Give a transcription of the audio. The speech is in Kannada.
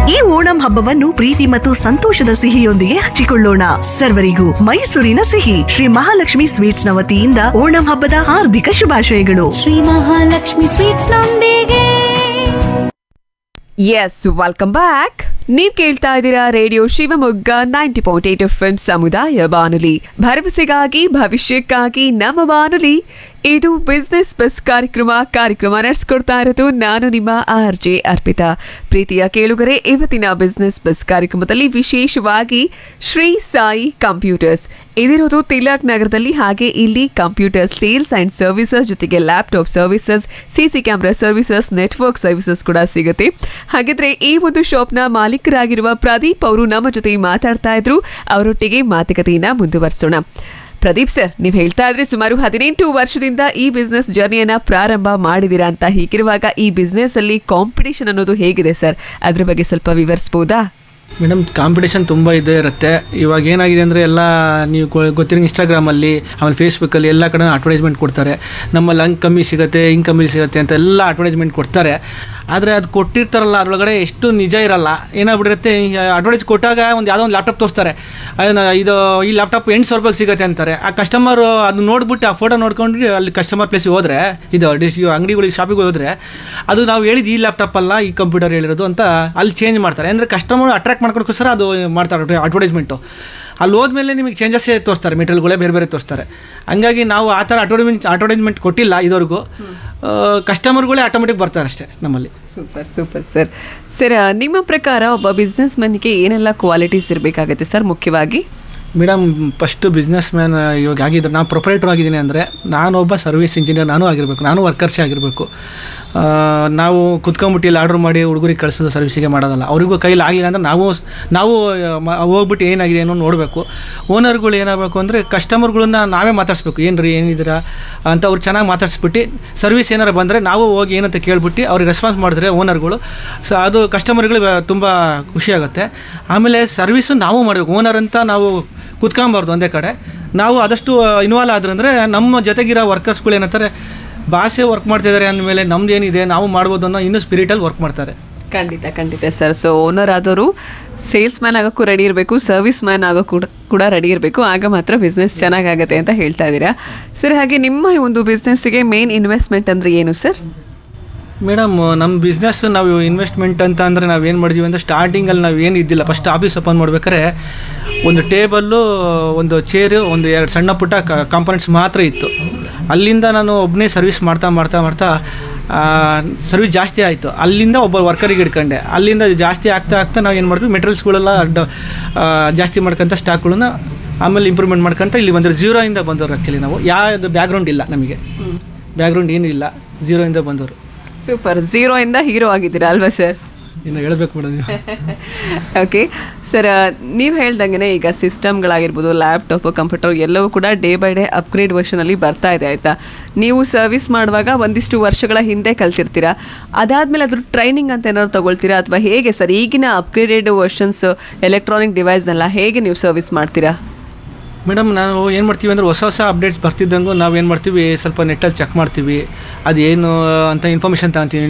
ಈ ಓಣಂ ಹಬ್ಬವನ್ನು ಪ್ರೀತಿ ಮತ್ತು ಸಂತೋಷದ ಸಿಹಿಯೊಂದಿಗೆ ಹಂಚಿಕೊಳ್ಳೋಣ ಸರ್ವರಿಗೂ ಮೈಸೂರಿನ ಸಿಹಿ ಶ್ರೀ ಮಹಾಲಕ್ಷ್ಮಿ ಸ್ವೀಟ್ಸ್ ನ ವತಿಯಿಂದ ಓಣಂ ಹಬ್ಬದ ಹಾರ್ದಿಕ ಶುಭಾಶಯಗಳು ಶ್ರೀ ಮಹಾಲಕ್ಷ್ಮಿ ಸ್ವೀಟ್ಸ್ ನೊಂದಿಗೆ ಎಸ್ ವೆಲ್ಕಮ್ ಬ್ಯಾಕ್ ನೀವ್ ಕೇಳ್ತಾ ಇದ್ದೀರಾ radio Shivamogga ninety point eight F M ಸಮುದಾಯ ಬಾನುಲಿ ಭರವಸೆಗಾಗಿ ಭವಿಷ್ಯಕ್ಕಾಗಿ ನಮ್ಮ ಬಾನುಲಿ ಇದು ಬಿಸ್ನೆಸ್ ಬಸ್ ಕಾರ್ಯಕ್ರಮ ಕಾರ್ಯಕ್ರಮ ನಡೆಸ್ಕೊಡ್ತಾ ಇರೋದು ನಾನು ನಿಮ್ಮ ಆರ್ ಜೆ ಅರ್ಪಿತಾ ಪ್ರೀತಿಯ ಕೇಳುಗರೆ ಇವತ್ತಿನ ಬಿಸ್ನೆಸ್ ಬಸ್ ಕಾರ್ಯಕ್ರಮದಲ್ಲಿ ವಿಶೇಷವಾಗಿ ಶ್ರೀ ಸಾಯಿ ಕಂಪ್ಯೂಟರ್ಸ್ ಇದಿರೋದು ತಿಲಕ್ ನಗರದಲ್ಲಿ ಹಾಗೆ ಇಲ್ಲಿ ಕಂಪ್ಯೂಟರ್ ಸೇಲ್ಸ್ ಅಂಡ್ ಸರ್ವಿಸಸ್ ಜೊತೆಗೆ laptop services CC camera services network services ಕೂಡ ಸಿಗುತ್ತೆ ಹಾಗಿದ್ರೆ ಈ ಒಂದು ಶಾಪ್ನ ಮಾಲೀಕರಾಗಿರುವ ಪ್ರದೀಪ್ ಅವರು ನಮ್ಮ ಜೊತೆ ಮಾತಾಡ್ತಾ ಇದ್ರು ಅವರೊಟ್ಟಿಗೆ ಮಾತುಕತೆಯನ್ನ ಮುಂದುವರಿಸೋಣ ಪ್ರದೀಪ್ ಸರ್ ನೀವು ಹೇಳ್ತಾ ಇದ್ರೆ ಸುಮಾರು ಹದಿನೆಂಟು ವರ್ಷದಿಂದ ಈ ಬಿಸ್ನೆಸ್ ಜರ್ನಿಯನ್ನ ಪ್ರಾರಂಭ ಮಾಡಿದೀರಾ ಅಂತ ಹೀಗಿರುವಾಗ ಈ ಬಿಸ್ನೆಸ್ ಅಲ್ಲಿ ಕಾಂಪಿಟೇಷನ್ ಅನ್ನೋದು ಹೇಗಿದೆ ಸರ್ ಅದ್ರ ಬಗ್ಗೆ ಸ್ವಲ್ಪ ವಿವರಿಸಬಹುದಾ ಮೇಡಮ್ ಕಾಂಪಿಟೇಷನ್ ತುಂಬ ಇದೇ ಇರುತ್ತೆ ಇವಾಗ ಏನಾಗಿದೆ ಅಂದರೆ ಎಲ್ಲ ನೀವು ಗೊ- ಗೊತ್ತಿರೋ ಇನ್ಸ್ಟಾಗ್ರಾಮಲ್ಲಿ ಆಮೇಲೆ ಫೇಸ್ಬುಕ್ಕಲ್ಲಿ ಎಲ್ಲ ಕಡೆ ಅಡ್ವರ್ಟೈಸ್ಮೆಂಟ್ ಕೊಡ್ತಾರೆ ನಮ್ಮಲ್ಲಿ ಹಂಗೆ ಕಮ್ಮಿ ಸಿಗುತ್ತೆ ಹಿಂಗೆ ಕಮ್ಮಿ ಸಿಗುತ್ತೆ ಅಂತ ಎಲ್ಲ ಅಡ್ವರ್ಟೈಸ್ಮೆಂಟ್ ಕೊಡ್ತಾರೆ ಆದರೆ ಅದು ಕೊಟ್ಟಿರ್ತಾರಲ್ಲ ಅದರೊಳಗಡೆ ಎಷ್ಟು ನಿಜ ಇರಲ್ಲ ಏನಾಗ್ಬಿಟ್ಟಿರುತ್ತೆ ಅಡ್ವರ್ಟೈಸ್ ಕೊಟ್ಟಾಗ ಒಂದು ಯಾವುದೋ ಒಂದು ಲ್ಯಾಪ್ಟಾಪ್ ತೋರಿಸ್ತಾರೆ ಅದನ್ನ ಇದು ಈ ಲ್ಯಾಪ್ಟಾಪ್ ಎಂಟು ಸಾವಿರ ರೂಪಾಯಿಗೆ ಸಿಗುತ್ತೆ ಅಂತಾರೆ ಆ ಕಸ್ಟಮರ್ ಅದು ನೋಡ್ಬಿಟ್ಟು ಆ ಫೋಟೋ ನೋಡ್ಕೊಂಡು ಅಲ್ಲಿ ಕಸ್ಟಮರ್ ಪ್ಲೇಸಿಗೆ ಹೋದರೆ ಇದು ಡಿಸ್ ಅಂಗಡಿಗಳಿಗೆ ಶಾಪಿಗೆ ಹೋದರೆ ಅದು ನಾವು ಹೇಳಿದ್ದು ಈ ಲ್ಯಾಪ್ಟಾಪ್ ಅಲ್ಲ ಈ ಕಂಪ್ಯೂಟರ್ ಹೇಳಿರೋದು ಅಂತ ಅಲ್ಲಿ ಚೇಂಜ್ ಮಾಡ್ತಾರೆ ಅಂದರೆ ಕಸ್ಟಮರ್ ಅಟ್ರಾಕ್ಟ್ ಮಾಡ್ಕೊಳಕ್ಕೋಸ್ಕರ ಅದು ಮಾಡ್ತಾರೆ ಅಡ್ವರ್ಟೈಸ್ಮೆಂಟು ಅಲ್ಲಿ ಹೋದ್ಮೇಲೆ ನಿಮಗೆ ಚೇಂಜಸ್ಸೇ ತೋರಿಸ್ತಾರೆ ಮೆಟೀರಿಯಲ್ಗಳೇ ಬೇರೆ ಬೇರೆ ತೋರಿಸ್ತಾರೆ ಹಂಗಾಗಿ ನಾವು ಆ ಥರ ಅಡ್ವರ್ಟೈಸ್ಮೆಂಟ್ ಅಡ್ವರ್ಟೈಸ್ಮೆಂಟ್ ಕೊಟ್ಟಿಲ್ಲ ಇದುವರೆಗೂ ಕಸ್ಟಮರ್ಗಳೇ ಆಟೋಮೆಟಿಕ್ ಬರ್ತಾರೆ ಅಷ್ಟೇ ನಮ್ಮಲ್ಲಿ ಸೂಪರ್ ಸೂಪರ್ ಸರ್ ಸರ್ ನಿಮ್ಮ ಪ್ರಕಾರ ಒಬ್ಬ ಬಿಸ್ನೆಸ್ ಮನ್ಗೆ ಏನೆಲ್ಲ ಕ್ವಾಲಿಟೀಸ್ ಇರಬೇಕಾಗುತ್ತೆ ಸರ್ ಮುಖ್ಯವಾಗಿ ಮೇಡಮ್ ಫಸ್ಟು ಬಿಸ್ನೆಸ್ ಮ್ಯಾನ್ ಇವಾಗ ಆಗಿದ್ರೆ ನಾನು ಪ್ರೊಪ್ರೈಟರ್ ಆಗಿದ್ದೀನಿ ಅಂದರೆ ನಾನೊಬ್ಬ ಸರ್ವಿಸ್ ಇಂಜಿನಿಯರ್ ನಾನು ಆಗಿರಬೇಕು ನಾನು ವರ್ಕರ್ಸೇ ಆಗಿರಬೇಕು ಆ, ನಾವು ಕುತ್ಕೊಂಬಿಟ್ಟು ಇಲ್ಲಿ ಆರ್ಡ್ರ್ ಮಾಡಿ ಹುಡುಗರಿಗೆ ಕಳಿಸೋದು ಸರ್ವಿಸಿಗೆ ಮಾಡೋದಲ್ಲ ಅವರಿಗೂ ಕೈಲಿ ಆಗಲಿಲ್ಲ ಅಂದರೆ ನಾವು ನಾವು ಮ- ಹೋಗ್ಬಿಟ್ಟು ಏನಾಗಿದೆ ಅನ್ನೋ ನೋಡಬೇಕು ಓನರ್ಗಳು ಏನಾಗಬೇಕು ಅಂದರೆ ಕಸ್ಟಮರ್ಗಳನ್ನ ನಾವೇ ಮಾತಾಡಿಸ್ಬೇಕು ಏನು ರೀ ಏನಿದ್ದೀರಾ ಅಂತ ಅವ್ರು ಚೆನ್ನಾಗಿ ಮಾತಾಡಿಸ್ಬಿಟ್ಟು ಸರ್ವಿಸ್ ಏನಾರು ಬಂದರೆ ನಾವು ಹೋಗಿ ಏನಂತ ಕೇಳ್ಬಿಟ್ಟು ಅವ್ರಿಗೆ ರೆಸ್ಪಾನ್ಸ್ ಮಾಡಿದ್ರೆ ಓನರ್ಗಳು ಸೊ ಅದು ಕಸ್ಟಮರ್ಗಳಿಗೆ ತುಂಬ ಖುಷಿಯಾಗುತ್ತೆ ಆಮೇಲೆ ಸರ್ವಿಸು ನಾವು ಮಾಡಬೇಕು ಓನರ್ ಅಂತ ನಾವು ಕೂತ್ಕೊಂಬಾರ್ದು ಒಂದೇ ಕಡೆ ನಾವು ಆದಷ್ಟು ಇನ್ವಾಲ್ವ್ ಆದ್ರಂದ್ರೆ ನಮ್ಮ ಜೊತೆಗಿರೋ ವರ್ಕರ್ಸ್ಗಳು ಏನಂತಾರೆ ಭಾಷೆ ವರ್ಕ್ ಮಾಡ್ತಿದ್ದಾರೆ ಅಂದಮೇಲೆ ನಮ್ದು ಏನಿದೆ ನಾವು ಮಾಡ್ಬೋದು ಅನ್ನೋ ಇನ್ನೂ ಸ್ಪಿರಿಟಲ್ಲಿ ವರ್ಕ್ ಮಾಡ್ತಾರೆ ಖಂಡಿತ ಖಂಡಿತ ಸರ್ ಸೊ ಓನರ್ ಆದವರು ಸೇಲ್ಸ್ ಮ್ಯಾನ್ ಆಗೋಕ್ಕೂ ರೆಡಿ ಇರಬೇಕು ಸರ್ವಿಸ್ ಮ್ಯಾನ್ ಆಗೋ ಕೂಡ ಕೂಡ ರೆಡಿ ಇರಬೇಕು ಆಗ ಮಾತ್ರ ಬಿಸ್ನೆಸ್ ಚೆನ್ನಾಗಾಗತ್ತೆ ಅಂತ ಹೇಳ್ತಾ ಇದ್ದೀರಾ ಸರ್ ಹಾಗೆ ನಿಮ್ಮ ಈ ಒಂದು ಬಿಸ್ನೆಸ್ಸಿಗೆ ಮೇನ್ ಇನ್ವೆಸ್ಟ್ಮೆಂಟ್ ಅಂದರೆ ಏನು ಸರ್ ಮೇಡಮ್ ನಮ್ಮ ಬಿಸ್ನೆಸ್ ನಾವು ಇನ್ವೆಸ್ಟ್ಮೆಂಟ್ ಅಂತ ಅಂದರೆ ನಾವು ಏನು ಮಾಡಿದ್ವಿ ಅಂದರೆ ಸ್ಟಾರ್ಟಿಂಗಲ್ಲಿ ನಾವು ಏನು ಇದ್ದಿಲ್ಲ ಫಸ್ಟ್ ಆಫೀಸ್ ಓಪನ್ ಮಾಡ್ಬೇಕಾದ್ರೆ ಒಂದು ಟೇಬಲ್ಲು ಒಂದು ಚೇರು ಒಂದು ಎರಡು ಸಣ್ಣ ಪುಟ್ಟ ಕಾಂಪೊನೆಂಟ್ಸ್ ಮಾತ್ರ ಇತ್ತು ಅಲ್ಲಿಂದ ನಾನು ಒಬ್ಬನೇ ಸರ್ವಿಸ್ ಮಾಡ್ತಾ ಮಾಡ್ತಾ ಮಾಡ್ತಾ ಸರ್ವಿಸ್ ಜಾಸ್ತಿ ಆಯಿತು ಅಲ್ಲಿಂದ ಒಬ್ಬ ವರ್ಕರಿಗೆ ಹಿಡ್ಕೊಂಡೆ ಅಲ್ಲಿಂದ ಜಾಸ್ತಿ ಆಗ್ತಾ ಆಗ್ತಾ ನಾವು ಏನು ಮಾಡಿದ್ವಿ ಮೆಟೀರಿಯಲ್ಸ್ಗಳೆಲ್ಲ ಡ- ಆ, ಜಾಸ್ತಿ ಮಾಡ್ಕೊಂತ ಸ್ಟಾಕ್ಗಳನ್ನ ಆಮೇಲೆ ಇಂಪ್ರೂವ್ಮೆಂಟ್ ಮಾಡ್ಕೊಂತ ಇಲ್ಲಿ ಬಂದರು ಝೀರೋಯಿಂದ ಬಂದವರು ಆ್ಯಕ್ಚುಲಿ ನಾವು ಯಾವುದು ಬ್ಯಾಕ್ಗ್ರೌಂಡ್ ಇಲ್ಲ ನಮಗೆ ಬ್ಯಾಕ್ಗ್ರೌಂಡ್ ಏನೂ ಇಲ್ಲ ಝೀರೋಯಿಂದ ಬಂದವರು ಸೂಪರ್ ಝೀರೋ ಇಂದ ಹೀರೋ ಆಗಿದ್ದೀರಾ ಅಲ್ವಾ ಸರ್ ಇನ್ನು ಹೇಳ್ಬೇಕು ಮೇಡಮ್ ನೀವು ಓಕೆ ಸರ್ ನೀವು ಹೇಳ್ದಂಗೆ ಈಗ ಸಿಸ್ಟಮ್ಗಳಾಗಿರ್ಬೋದು ಲ್ಯಾಪ್ಟಾಪ್ ಕಂಪ್ಯೂಟರ್ ಎಲ್ಲವೂ ಕೂಡ ಡೇ ಬೈ ಡೇ ಅಪ್ಗ್ರೇಡ್ ವರ್ಷನಲ್ಲಿ ಬರ್ತಾ ಇದೆ ಆಯಿತಾ ನೀವು ಸರ್ವಿಸ್ ಮಾಡುವಾಗ ಒಂದಿಷ್ಟು ವರ್ಷಗಳ ಹಿಂದೆ ಕಲ್ತಿರ್ತೀರಾ ಅದಾದಮೇಲೆ ಅದ್ರ ಟ್ರೈನಿಂಗ್ ಅಂತ ಏನಾದ್ರು ತಗೊಳ್ತೀರಾ ಅಥವಾ ಹೇಗೆ ಸರ್ ಈಗಿನ ಅಪ್ಗ್ರೇಡೆಡ್ ವರ್ಷನ್ಸ್ ಎಲೆಕ್ಟ್ರಾನಿಕ್ ಡಿವೈಸ್ನೆಲ್ಲ ಹೇಗೆ ನೀವು ಸರ್ವಿಸ್ ಮಾಡ್ತೀರಾ ಮೇಡಮ್ ನಾವು ಏನು ಮಾಡ್ತೀವಿ ಅಂದರೆ ಹೊಸ ಹೊಸ ಅಪ್ಡೇಟ್ಸ್ ಬರ್ತಿದ್ದಂಗೂ ನಾವು ಏನು ಮಾಡ್ತೀವಿ ಸ್ವಲ್ಪ ನೆಟ್ಟಲ್ಲಿ ಚೆಕ್ ಮಾಡ್ತೀವಿ ಅದೇನು ಅಂತ ಇನ್ಫಾರ್ಮೇಷನ್ ತಗೊಂತೀವಿ